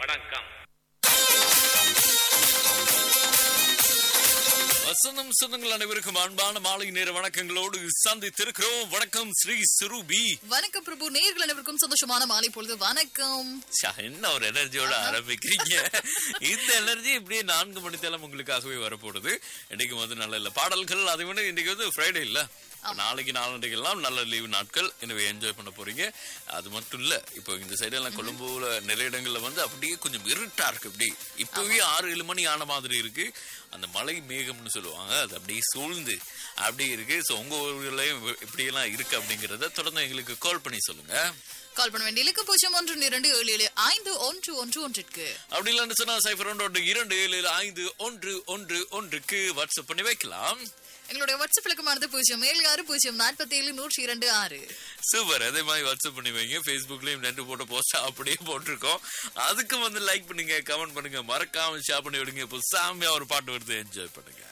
வணக்கம் வசந்தம் சொந்தங்கள் அனைவருக்கும் அன்பான மாலை நேர வணக்கங்களோடு சந்தித்திருக்கிறோம் வணக்கம் ஸ்ரீ சுரூபி வணக்கம் பிரபு நேர்கள் அனைவருக்கும் சந்தோஷமான மாலை பொழுது வணக்கம் ச்சா, என்ன ஒரு எனர்ஜியோட ஆரம்பிக்கிறீங்க இந்த எனர்ஜி இப்படியே நான்கு மணித்தேலம் உங்களுக்காகவே வரப்போகுது இன்னைக்கு வந்து நல்ல இல்ல பாடல்கள் அதை விட இன்னைக்கு வந்து ஃப்ரைடே இல்ல நாளைக்கு நாளன்றைக்கு எல்லாம் நல்ல லீவு நாட்கள் எனவே என்ஜாய் பண்ண போறீங்க அது மட்டும் இல்ல இப்போ இந்த சைடு எல்லாம் கொழும்புல நிறைய இடங்கள்ல வந்து அப்படியே கொஞ்சம் இருட்டா இருக்கு இப்படி இப்பவே ஆறு ஏழு மணி ஆன மாதிரி இருக்கு அந்த மலை மேகம்னு சொல்லுவாங்க அது அப்படியே சூழ்ந்து அப்படி இருக்கு ஸோ உங்க ஊர்லயும் இப்படி எல்லாம் இருக்கு அப்படிங்கறத தொடர்ந்து எங்களுக்கு கால் பண்ணி சொல்லுங்க கால் பண்ண வேண்டிய இலக்கு பூஜ்ஜியம் ஒன்று இரண்டு ஏழு ஏழு ஐந்து ஒன்று ஒன்று ஒன்றிற்கு அப்படி இல்லைன்னு சொன்னா சைஃபர் ஒன்று இரண்டு ஏழு ஏழு ஐந்து ஒன்று ஒன்று ஒன்றுக்கு வாட்ஸ்அப் பண்ணி வைக்கலாம் எங்களுடைய வாட்ஸ்அப் இலக்கமானது பூஜ்ஜியம் ஏழு ஆறு பூஜ்ஜியம் நாற்பத்தி ஏழு நூற்றி இரண்டு ஆறு சூப்பர் அதே மாதிரி வாட்ஸ்அப் பண்ணி வைங்க ஃபேஸ்புக்லயும் நெட்டு போட்ட போஸ்ட் அப்படியே போட்டிருக்கோம் அதுக்கு வந்து லைக் பண்ணுங்க கமெண்ட் பண்ணுங்க மறக்காம ஷேர் பண்ணி விடுங்க இப்போ சாமியா ஒரு பாட்டு வருது என்ஜாய் பண்ணுங்க